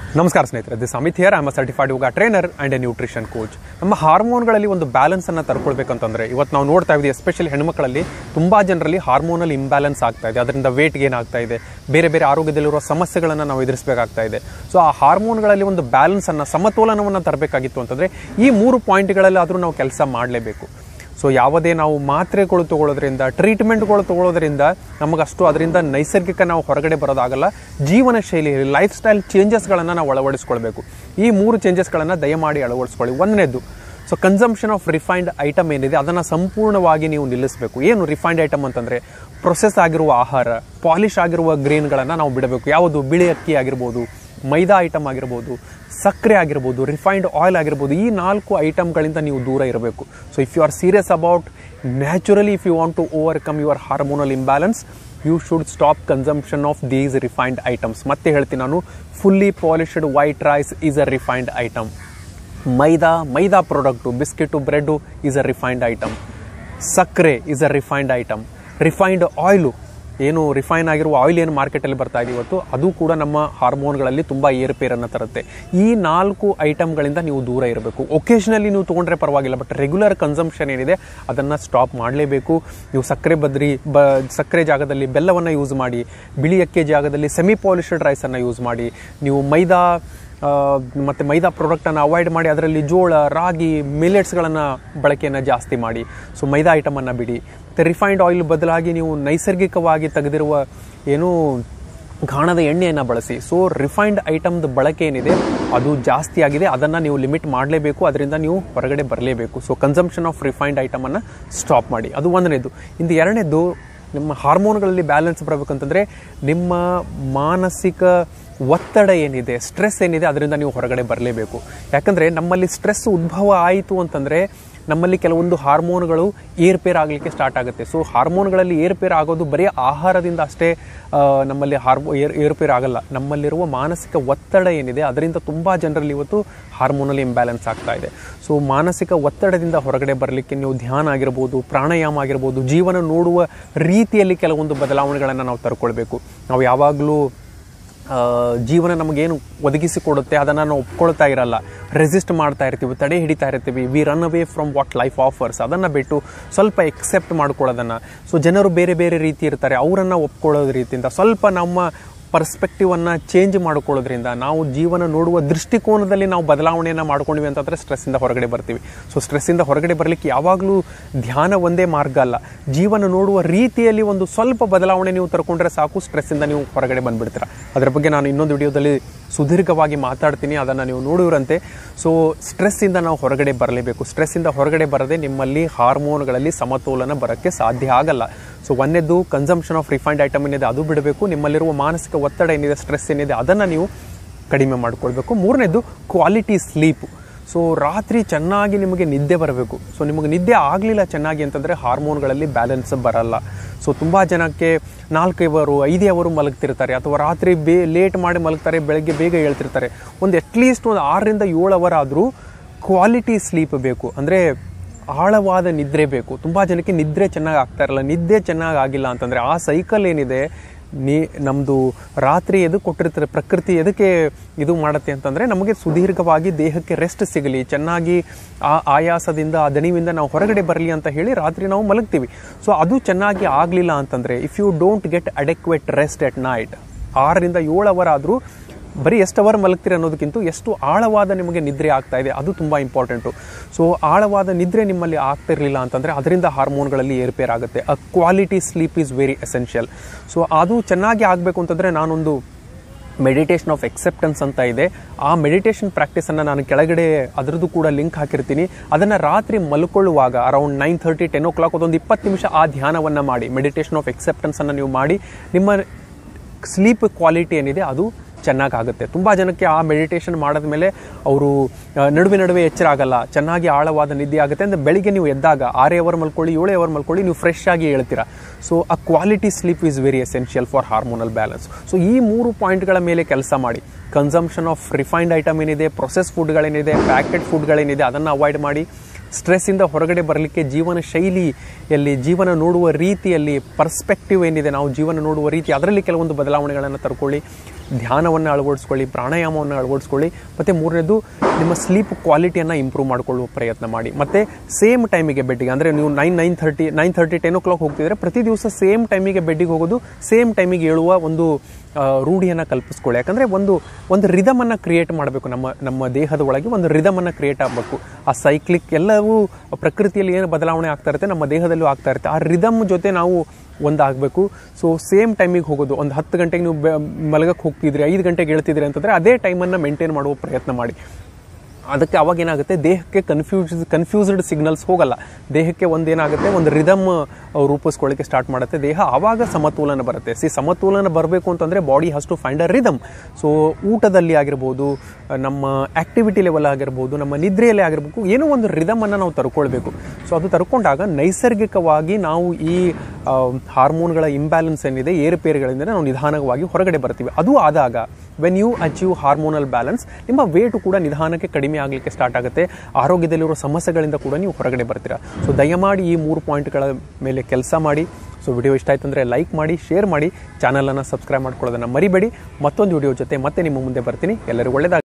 ನಮಸ್ಕಾರ ಸ್ನೇಹಿತರೆ this Amit here I'm a certified yoga trainer and a nutrition coach ನಮ್ಮ ಹಾರ್ಮೋನ್ಗಳಲ್ಲಿ ಒಂದು ಬ್ಯಾಲೆನ್ಸನ್ನು ತರ್ಕೊಳ್ಬೇಕಂತಂದ್ರೆ ಇವತ್ತು ನಾವು ನೋಡ್ತಾ ಇದ್ದೀವಿ ಎಸ್ಪೆಷಲಿ ಹೆಣ್ಮಕ್ಳಲ್ಲಿ ತುಂಬ ಜನರಲ್ಲಿ ಹಾರ್ಮೋನಲ್ ಇಂಬ್ಯಾಲೆನ್ಸ್ ಆಗ್ತಾ ಇದೆ ಅದರಿಂದ ವೇಟ್ ಗೇನ್ ಆಗ್ತಾ ಇದೆ ಬೇರೆ ಬೇರೆ ಆರೋಗ್ಯದಲ್ಲಿರುವ ಸಮಸ್ಯೆಗಳನ್ನು ನಾವು ಎದುರಿಸಬೇಕಾಗ್ತಾ ಇದೆ ಸೊ ಆ ಹಾರ್ಮೋನ್ಗಳಲ್ಲಿ ಒಂದು ಬ್ಯಾಲೆನ್ಸನ್ನು ಸಮತೋಲನವನ್ನು ತರಬೇಕಾಗಿತ್ತು ಅಂತಂದರೆ ಈ ಮೂರು ಪಾಯಿಂಟ್ಗಳಲ್ಲಿ ಆದರೂ ನಾವು ಕೆಲಸ ಮಾಡಲೇಬೇಕು ಸೊ ಯಾವುದೇ ನಾವು ಮಾತ್ರೆಗಳು ತಗೊಳ್ಳೋದ್ರಿಂದ ಟ್ರೀಟ್ಮೆಂಟ್ಗಳು ತಗೊಳ್ಳೋದ್ರಿಂದ ನಮಗಷ್ಟು ಅದರಿಂದ ನೈಸರ್ಗಿಕ ನಾವು ಹೊರಗಡೆ ಬರೋದಾಗಲ್ಲ ಜೀವನ ಶೈಲಿ ಲೈಫ್ ಸ್ಟೈಲ್ ಚೇಂಜಸ್ಗಳನ್ನು ನಾವು ಅಳವಡಿಸ್ಕೊಳ್ಬೇಕು ಈ ಮೂರು ಚೇಂಜಸ್ಗಳನ್ನು ದಯಮಾಡಿ ಅಳವಡಿಸ್ಕೊಳ್ಳಿ ಒಂದನೇದು so consumption of refined item ಏನಿದೆ ಅದನ್ನು ಸಂಪೂರ್ಣವಾಗಿ ನೀವು ನಿಲ್ಲಿಸಬೇಕು ಏನು ರಿಫೈನ್ಡ್ ಐಟಮ್ ಅಂತಂದರೆ ಪ್ರೊಸೆಸ್ ಆಗಿರುವ ಆಹಾರ ಪಾಲಿಶ್ ಆಗಿರುವ ಗ್ರೇನ್ಗಳನ್ನು ನಾವು ಬಿಡಬೇಕು ಯಾವುದು ಬಿಳಿ ಅಕ್ಕಿ ಆಗಿರ್ಬೋದು ಮೈದಾ ಐಟಮ್ ಆಗಿರ್ಬೋದು ಸಕ್ಕರೆ ಆಗಿರ್ಬೋದು ರಿಫೈನ್ಡ್ ಆಯಿಲ್ ಆಗಿರ್ಬೋದು ಈ ನಾಲ್ಕು ಐಟಮ್ಗಳಿಂದ ನೀವು ದೂರ ಇರಬೇಕು so if you are serious about naturally if you want to overcome your hormonal imbalance you should stop consumption of these refined items ಮತ್ತೆ ಹೇಳ್ತೀನಿ ನಾನು fully polished white rice is a refined item maida maida product biscuit bread is a refined item ಸಕ್ಕರೆ is a refined item refined oil ಏನು refine ಆಗಿರುವ oil ಏನು ಮಾರ್ಕೆಟಲ್ಲಿ ಬರ್ತಾ ಇದೆ ಇವತ್ತು ಅದು ಕೂಡ ನಮ್ಮ ಹಾರ್ಮೋನ್ಗಳಲ್ಲಿ ತುಂಬ ಏರುಪೇರನ್ನು ತರುತ್ತೆ ಈ ನಾಲ್ಕು ಐಟಮ್ಗಳಿಂದ ನೀವು ದೂರ ಇರಬೇಕು ಒಕೇಶನಲ್ಲಿ ನೀವು ತೊಗೊಂಡ್ರೆ ಪರವಾಗಿಲ್ಲ ಬಟ್ ರೆಗ್ಯುಲರ್ ಕನ್ಸಂಪ್ಷನ್ ಏನಿದೆ ಅದನ್ನು ಸ್ಟಾಪ್ ಮಾಡಲೇಬೇಕು ನೀವು ಸಕ್ಕರೆ ಬದ್ರಿ ಬ ಸಕ್ಕರೆ ಜಾಗದಲ್ಲಿ ಬೆಲ್ಲವನ್ನು ಯೂಸ್ ಮಾಡಿ ಬಿಳಿ ಅಕ್ಕಿ ಜಾಗದಲ್ಲಿ ಸೆಮಿ ಪಾಲಿಶ್ಡ್ ರೈಸನ್ನು ಯೂಸ್ ಮಾಡಿ ನೀವು ಮೈದಾ ಆ, ಮತ್ತೆ ಮೈದಾ ಪ್ರಾಡಕ್ಟನ್ನು ಅವಾಯ್ಡ್ ಮಾಡಿ ಅದರಲ್ಲಿ ಜೋಳ ರಾಗಿ ಮಿಲೆಟ್ಸ್ಗಳನ್ನು ಬಳಕೆಯನ್ನು ಜಾಸ್ತಿ ಮಾಡಿ ಸೊ ಮೈದಾ ಐಟಮನ್ನು ಬಿಡಿ ಮತ್ತು ರಿಫೈನ್ಡ್ ಆಯಿಲ್ ಬದಲಾಗಿ ನೀವು ನೈಸರ್ಗಿಕವಾಗಿ ತೆಗೆದಿರುವ ಏನು ಘಾಣದ ಎಣ್ಣೆಯನ್ನು ಬಳಸಿ ಸೊ ರಿಫೈನ್ಡ್ ಐಟಮ್ದು ಬಳಕೆ ಏನಿದೆ ಅದು ಜಾಸ್ತಿ ಆಗಿದೆ ಅದನ್ನು ನೀವು ಲಿಮಿಟ್ ಮಾಡಲೇಬೇಕು ಅದರಿಂದ ನೀವು ಹೊರಗಡೆ ಬರಲೇಬೇಕು ಸೊ ಕನ್ಸಂಪ್ಷನ್ ಆಫ್ ರಿಫೈನ್ಡ್ ಐಟಮನ್ನು ಸ್ಟಾಪ್ ಮಾಡಿ ಅದು ಒಂದನೇದು ಇಂದು ಎರಡನೇದು ನಿಮ್ಮ ಹಾರ್ಮೋನ್ಗಳಲ್ಲಿ ಬ್ಯಾಲೆನ್ಸ್ ಬರಬೇಕಂತಂದರೆ ನಿಮ್ಮ ಮಾನಸಿಕ ಒತ್ತಡ ಏನಿದೆ ಸ್ಟ್ರೆಸ್ ಏನಿದೆ ಅದರಿಂದ ನೀವು ಹೊರಗಡೆ ಬರಲೇಬೇಕು ಯಾಕಂದರೆ ನಮ್ಮಲ್ಲಿ ಸ್ಟ್ರೆಸ್ ಉದ್ಭವ ಆಯಿತು ಅಂತಂದರೆ ನಮ್ಮಲ್ಲಿ ಕೆಲವೊಂದು ಹಾರ್ಮೋನ್ಗಳು ಏರ್ಪೇರ್ ಆಗಲಿಕ್ಕೆ ಸ್ಟಾರ್ಟ್ ಆಗುತ್ತೆ ಸೊ ಹಾರ್ಮೋನ್ಗಳಲ್ಲಿ ಏರ್ಪೇರ್ ಆಗೋದು ಬರೀ ಆಹಾರದಿಂದ ಅಷ್ಟೇ ಆ, ನಮ್ಮಲ್ಲಿ ಹಾರ್ಮೋ ಏರ್ ಏರ್ಪೇರ್ ಆಗಲ್ಲ ನಮ್ಮಲ್ಲಿರುವ ಮಾನಸಿಕ ಒತ್ತಡ ಏನಿದೆ ಅದರಿಂದ ತುಂಬ ಜನರಲ್ಲಿ ಇವತ್ತು ಹಾರ್ಮೋನಲ್ ಇಂಬ್ಯಾಲೆನ್ಸ್ ಆಗ್ತಾ ಇದೆ ಸೊ ಮಾನಸಿಕ ಒತ್ತಡದಿಂದ ಹೊರಗಡೆ ಬರಲಿಕ್ಕೆ ನೀವು ಧ್ಯಾನ ಆಗಿರ್ಬೋದು ಪ್ರಾಣಾಯಾಮ ಆಗಿರ್ಬೋದು ಜೀವನ ನೋಡುವ ರೀತಿಯಲ್ಲಿ ಕೆಲವೊಂದು ಬದಲಾವಣೆಗಳನ್ನು ನಾವು ತರ್ಕೊಳ್ಬೇಕು ನಾವು ಯಾವಾಗಲೂ ಆ, ಜೀವನ ನಮಗೇನು ಒದಗಿಸಿಕೊಡುತ್ತೆ ಅದನ್ನು ನಾವು ಒಪ್ಕೊಳ್ತಾ ಇರಲ್ಲ ರೆಸಿಸ್ಟ್ ಮಾಡ್ತಾ ಇರ್ತೀವಿ ತಡೆ ಹಿಡಿತಾ ಇರ್ತೀವಿ we run away from what life offers ಅದನ್ನು ಬಿಟ್ಟು ಸ್ವಲ್ಪ ಎಕ್ಸೆಪ್ಟ್ ಮಾಡ್ಕೊಳ್ಳೋದನ್ನು ಸೊ ಜನರು ಬೇರೆ ಬೇರೆ ರೀತಿ ಇರ್ತಾರೆ ಅವರನ್ನು ಒಪ್ಕೊಳ್ಳೋದು ರೀತಿಯಿಂದ ಸ್ವಲ್ಪ ನಮ್ಮ ಪರ್ಸ್ಪೆಕ್ಟಿವನ್ನು ಚೇಂಜ್ ಮಾಡ್ಕೊಳ್ಳೋದ್ರಿಂದ ನಾವು ಜೀವನ ನೋಡುವ ದೃಷ್ಟಿಕೋನದಲ್ಲಿ ನಾವು ಬದಲಾವಣೆಯನ್ನು ಮಾಡ್ಕೊಂಡ್ವಿ ಅಂತಂದರೆ ಸ್ಟ್ರೆಸ್ಸಿಂದ ಹೊರಗಡೆ ಬರ್ತೀವಿ ಸೊ ಸ್ಟ್ರೆಸ್ಸಿಂದ ಹೊರಗಡೆ ಬರಲಿಕ್ಕೆ ಯಾವಾಗಲೂ ಧ್ಯಾನ ಒಂದೇ ಮಾರ್ಗ ಅಲ್ಲ ಜೀವನ ನೋಡುವ ರೀತಿಯಲ್ಲಿ ಒಂದು ಸ್ವಲ್ಪ ಬದಲಾವಣೆ ನೀವು ತರ್ಕೊಂಡ್ರೆ ಸಾಕು ಸ್ಟ್ರೆಸ್ಸಿಂದ ನೀವು ಹೊರಗಡೆ ಬಂದ್ಬಿಡ್ತೀರ ಅದರ ಬಗ್ಗೆ ನಾನು ಇನ್ನೊಂದು ವಿಡಿಯೋದಲ್ಲಿ ಸುದೀರ್ಘವಾಗಿ ಮಾತಾಡ್ತೀನಿ ಅದನ್ನು ನೀವು ನೋಡಿರಂತೆ ಸೊ ಸ್ಟ್ರೆಸ್ಸಿಂದ ನಾವು ಹೊರಗಡೆ ಬರಲೇಬೇಕು ಸ್ಟ್ರೆಸ್ಸಿಂದ ಹೊರಗಡೆ ಬರದೆ ನಿಮ್ಮಲ್ಲಿ ಹಾರ್ಮೋನ್ಗಳಲ್ಲಿ ಸಮತೋಲನ ಬರೋಕ್ಕೆ ಸಾಧ್ಯ ಆಗಲ್ಲ ಸೊ ಒಂದನೇದು ಕನ್ಸಂಪ್ಷನ್ ಆಫ್ ರಿಫೈನ್ಡ್ ಐಟಮ್ ಏನಿದೆ ಅದು ಬಿಡಬೇಕು ನಿಮ್ಮಲ್ಲಿರುವ ಮಾನಸಿಕ ಒತ್ತಡ ಏನಿದೆ ಸ್ಟ್ರೆಸ್ ಏನಿದೆ ಅದನ್ನು ನೀವು ಕಡಿಮೆ ಮಾಡ್ಕೊಳ್ಬೇಕು ಮೂರನೇದು ಕ್ವಾಲಿಟಿ ಸ್ಲೀಪ್ ಸೊ ರಾತ್ರಿ ಚೆನ್ನಾಗಿ ನಿಮಗೆ ನಿದ್ದೆ ಬರಬೇಕು ಸೊ ನಿಮಗೆ ನಿದ್ದೆ ಆಗಲಿಲ್ಲ ಚೆನ್ನಾಗಿ ಅಂತಂದರೆ ಹಾರ್ಮೋನ್ಗಳಲ್ಲಿ ಬ್ಯಾಲೆನ್ಸ್ ಬರಲ್ಲ ಸೊ ತುಂಬ ಜನಕ್ಕೆ ನಾಲ್ಕು ಅವರು ಐದೇ ಅವರು ಮಲಗ್ತಿರ್ತಾರೆ ಅಥವಾ ರಾತ್ರಿ ಬೇ ಲೇಟ್ ಮಾಡಿ ಮಲಗ್ತಾರೆ ಬೆಳಗ್ಗೆ ಬೇಗ ಹೇಳ್ತಿರ್ತಾರೆ ಒಂದು ಅಟ್ಲೀಸ್ಟ್ ಒಂದು ಆರರಿಂದ ಏಳು ಅವರ್ ಆದರೂ ಕ್ವಾಲಿಟಿ ಸ್ಲೀಪ್ ಬೇಕು ಅಂದರೆ ಆಳವಾದ ನಿದ್ರೆ ಬೇಕು ತುಂಬ ಜನಕ್ಕೆ ನಿದ್ರೆ ಚೆನ್ನಾಗಿ ಆಗ್ತಾ ಇರಲ್ಲ ನಿದ್ದೆ ಚೆನ್ನಾಗಿ ಆಗಿಲ್ಲ ಅಂತಂದರೆ ಆ ಸೈಕಲ್ ಏನಿದೆ ನೀ ನಮ್ಮದು ರಾತ್ರಿ ಎದು ಕೊಟ್ಟಿರ್ತಾರೆ ಪ್ರಕೃತಿ ಎದಕ್ಕೆ ಇದು ಮಾಡುತ್ತೆ ಅಂತಂದರೆ ನಮಗೆ ಸುದೀರ್ಘವಾಗಿ ದೇಹಕ್ಕೆ ರೆಸ್ಟ್ ಸಿಗಲಿ ಚೆನ್ನಾಗಿ ಆ ಆಯಾಸದಿಂದ ಆ ದಣಿವಿಂದ ನಾವು ಹೊರಗಡೆ ಬರಲಿ ಅಂತ ಹೇಳಿ ರಾತ್ರಿ ನಾವು ಮಲಗ್ತೀವಿ ಸೊ ಅದು ಚೆನ್ನಾಗಿ ಆಗಲಿಲ್ಲ ಅಂತಂದರೆ if you don't get adequate rest at night ಆರರಿಂದ ಏಳು ಅವರ್ ಆದರೂ ಬರೀ ಎಷ್ಟು ಅವರ್ ಮಲಗ್ತೀರಿ ಅನ್ನೋದಕ್ಕಿಂತ ಎಷ್ಟು ಆಳವಾದ ನಿಮಗೆ ನಿದ್ರೆ ಆಗ್ತಾ ಇದೆ ಅದು ತುಂಬ ಇಂಪಾರ್ಟೆಂಟು ಸೊ ಆಳವಾದ ನಿದ್ರೆ ನಿಮ್ಮಲ್ಲಿ ಆಗ್ತಿರಲಿಲ್ಲ ಅಂತಂದರೆ ಅದರಿಂದ ಹಾರ್ಮೋನ್ಗಳಲ್ಲಿ ಏರ್ಪೇರ್ ಆಗುತ್ತೆ a quality sleep is very essential so ಅದು ಚೆನ್ನಾಗಿ ಆಗಬೇಕು ಅಂತಂದರೆ ನಾನೊಂದು ಮೆಡಿಟೇಷನ್ ಆಫ್ ಎಕ್ಸೆಪ್ಟೆನ್ಸ್ ಅಂತ ಇದೆ ಆ ಮೆಡಿಟೇಷನ್ ಪ್ರಾಕ್ಟೀಸನ್ನು ನಾನು ಕೆಳಗಡೆ ಅದರದ್ದು ಕೂಡ ಲಿಂಕ್ ಹಾಕಿರ್ತೀನಿ ಅದನ್ನು ರಾತ್ರಿ ಮಲ್ಕೊಳ್ಳುವಾಗ around nine thirty ten o'clock ಅದೊಂದು ಇಪ್ಪತ್ತು ನಿಮಿಷ ಆ ಧ್ಯಾನವನ್ನು ಮಾಡಿ ಮೆಡಿಟೇಷನ್ ಆಫ್ ಎಕ್ಸೆಪ್ಟೆನ್ಸನ್ನು ನೀವು ಮಾಡಿ ನಿಮ್ಮ ಸ್ಲೀಪ್ ಕ್ವಾಲಿಟಿ ಏನಿದೆ ಅದು ಚೆನ್ನಾಗಾಗುತ್ತೆ ತುಂಬ ಜನಕ್ಕೆ ಆ ಮೆಡಿಟೇಷನ್ ಮಾಡಿದ್ಮೇಲೆ ಅವರು ಆ, ನಡುವೆ ನಡುವೆ ಎಚ್ಚರ ಆಗಲ್ಲ ಚೆನ್ನಾಗಿ ಆಳವಾದ ನಿದ್ದೆ ಆಗುತ್ತೆ ಅಂದರೆ ಬೆಳಿಗ್ಗೆ ನೀವು ಎದ್ದಾಗ ಆರೇ ಅವರ್ ಮಲ್ಕೊಳ್ಳಿ ಏಳೇ ಅವರ್ ಮಲ್ಕೊಳ್ಳಿ ನೀವು ಫ್ರೆಶ್ ಆಗಿ ಹೇಳ್ತೀರಾ so a quality sleep is very essential for hormonal balance so ಈ ಮೂರು ಪಾಯಿಂಟ್ಗಳ ಮೇಲೆ ಕೆಲಸ ಮಾಡಿ ಕನ್ಸಂಪ್ಷನ್ ಆಫ್ ರಿಫೈನ್ಡ್ ಐಟಮ್ ಏನಿದೆ ಪ್ರೊಸೆಸ್ ಫುಡ್ಗಳೇನಿದೆ ಪ್ಯಾಕೆಟ್ ಫುಡ್ಗಳೇನಿದೆ ಅದನ್ನು ಅವಾಯ್ಡ್ ಮಾಡಿ ಸ್ಟ್ರೆಸ್ಸಿಂದ ಹೊರಗಡೆ ಬರಲಿಕ್ಕೆ ಜೀವನ ಶೈಲಿಯಲ್ಲಿ ಜೀವನ ನೋಡುವ ರೀತಿಯಲ್ಲಿ ಪರ್ಸ್ಪೆಕ್ಟಿವ್ ಏನಿದೆ ನಾವು ಜೀವನ ನೋಡುವ ರೀತಿ ಅದರಲ್ಲಿ ಕೆಲವೊಂದು ಬದಲಾವಣೆಗಳನ್ನು ತರ್ಕೊಳ್ಳಿ ಧ್ಯಾನವನ್ನು ಅಳವಡಿಸ್ಕೊಳ್ಳಿ ಪ್ರಾಣಾಯಾಮವನ್ನು ಅಳವಡಿಸ್ಕೊಳ್ಳಿ ಮತ್ತು ಮೂರನೇದು ನಿಮ್ಮ ಸ್ಲೀಪ್ ಕ್ವಾಲಿಟಿಯನ್ನು ಇಂಪ್ರೂವ್ ಮಾಡಿಕೊಳ್ಳುವ ಪ್ರಯತ್ನ ಮಾಡಿ ಮತ್ತು ಸೇಮ್ ಟೈಮಿಗೆ ಬೆಡ್ಡಿಗೆ ಅಂದರೆ ನೀವು nine nine thirty nine thirty ten o'clock ಹೋಗ್ತಿದ್ರೆ ಪ್ರತಿ ದಿವಸ ಸೇಮ್ ಟೈಮಿಗೆ ಬೆಡ್ಡಿಗೆ ಹೋಗೋದು ಸೇಮ್ ಟೈಮಿಗೆ ಏಳುವ ಒಂದು ಆ, ರೂಢಿಯನ್ನು ಕಲ್ಪಿಸ್ಕೊಳ್ಳಿ ಯಾಕಂದರೆ ಒಂದು ಒಂದು ರಿದಮನ್ನು ಕ್ರಿಯೇಟ್ ಮಾಡಬೇಕು ನಮ್ಮ ನಮ್ಮ ದೇಹದ ಒಳಗೆ ಒಂದು ರಿದಮನ್ನು ಕ್ರಿಯೇಟ್ ಆಗಬೇಕು ಆ ಸೈಕ್ಲಿಕ್ ಎಲ್ಲವೂ ಪ್ರಕೃತಿಯಲ್ಲಿ ಏನು ಬದಲಾವಣೆ ಆಗ್ತಾ ಇರುತ್ತೆ ನಮ್ಮ ದೇಹದಲ್ಲೂ ಆಗ್ತಾ ಇರುತ್ತೆ ಆ ರಿದಮ್ ಜೊತೆ ನಾವು ಒಂದಾಗಬೇಕು ಸೊ ಸೇಮ್ ಟೈಮಿಗೆ ಹೋಗೋದು ಒಂದು ಹತ್ತು ಗಂಟೆಗೆ ನೀವು ಬೆ- ಮಲಗಕ್ಕೆ ಹೋಗ್ತಿದ್ರಿ ಐದು ಗಂಟೆಗೆ ಹೇಳ್ತಿದ್ರಿ ಅಂತಂದರೆ ಅದೇ ಟೈಮನ್ನು ಮೇಂಟೈನ್ ಮಾಡುವ ಪ್ರಯತ್ನ ಮಾಡಿ ಅದಕ್ಕೆ ಅವಾಗ ಏನಾಗುತ್ತೆ ದೇಹಕ್ಕೆ ಕನ್ಫ್ಯೂಸ್ ಕನ್ಫ್ಯೂಸ್ಡ್ ಸಿಗ್ನಲ್ಸ್ ಹೋಗಲ್ಲ ದೇಹಕ್ಕೆ ಒಂದೇನಾಗುತ್ತೆ ಒಂದು ರಿದಮ್ ರೂಪಿಸ್ಕೊಳ್ಳಿಕ್ಕೆ ಸ್ಟಾರ್ಟ್ ಮಾಡುತ್ತೆ ದೇಹ ಆವಾಗ ಸಮತೋಲನ ಬರುತ್ತೆ ಸಿ ಸಮತೋಲನ ಬರಬೇಕು ಅಂತಂದರೆ body has to find a rhythm so ಊಟದಲ್ಲಿ ಆಗಿರ್ಬೋದು ನಮ್ಮ ಆ್ಯಕ್ಟಿವಿಟಿ ಲೆವೆಲ್ ಆಗಿರ್ಬೋದು ನಮ್ಮ ನಿದ್ರೆಯಲ್ಲೇ ಆಗಿರ್ಬೇಕು ಏನೋ ಒಂದು ರಿದಮನ್ನು ನಾವು ತರ್ಕೊಳ್ಬೇಕು ಸೊ ಅದು ತರ್ಕೊಂಡಾಗ ನೈಸರ್ಗಿಕವಾಗಿ ನಾವು ಈ ಆ, ಹಾರ್ಮೋನ್ಗಳ ಇಂಬ್ಯಾಲೆನ್ಸ್ ಏನಿದೆ ಏರುಪೇರುಗಳಿಂದ ನಾವು ನಿಧಾನವಾಗಿ ಹೊರಗಡೆ ಬರ್ತೀವಿ ಅದು ಆದಾಗ when you achieve hormonal balance ನಿಮ್ಮ ವೇಟು ಕೂಡ ನಿಧಾನಕ್ಕೆ ಕಡಿಮೆ ಆಗಲಿಕ್ಕೆ ಸ್ಟಾರ್ಟ್ ಆಗುತ್ತೆ ಆರೋಗ್ಯದಲ್ಲಿರೋ ಸಮಸ್ಯೆಗಳಿಂದ ಕೂಡ ನೀವು ಹೊರಗಡೆ ಬರ್ತೀರಾ ಸೊ ದಯಮಾಡಿ ಈ ಮೂರು ಪಾಯಿಂಟ್ಗಳ ಮೇಲೆ ಕೆಲಸ ಮಾಡಿ ಸೊ ವಿಡಿಯೋ ಇಷ್ಟ ಆಯ್ತು ಅಂದರೆ ಲೈಕ್ ಮಾಡಿ ಶೇರ್ ಮಾಡಿ ಚಾನಲನ್ನು ಸಬ್ಸ್ಕ್ರೈಬ್ ಮಾಡ್ಕೊಳ್ಳೋದನ್ನು ಮರಿಬೇಡಿ ಮತ್ತೊಂದು ವಿಡಿಯೋ ಜೊತೆ ಮತ್ತೆ ನಿಮ್ಮ ಮುಂದೆ ಬರ್ತೀನಿ ಎಲ್ಲರಿಗೂ ಒಳ್ಳೆಯದಾಗ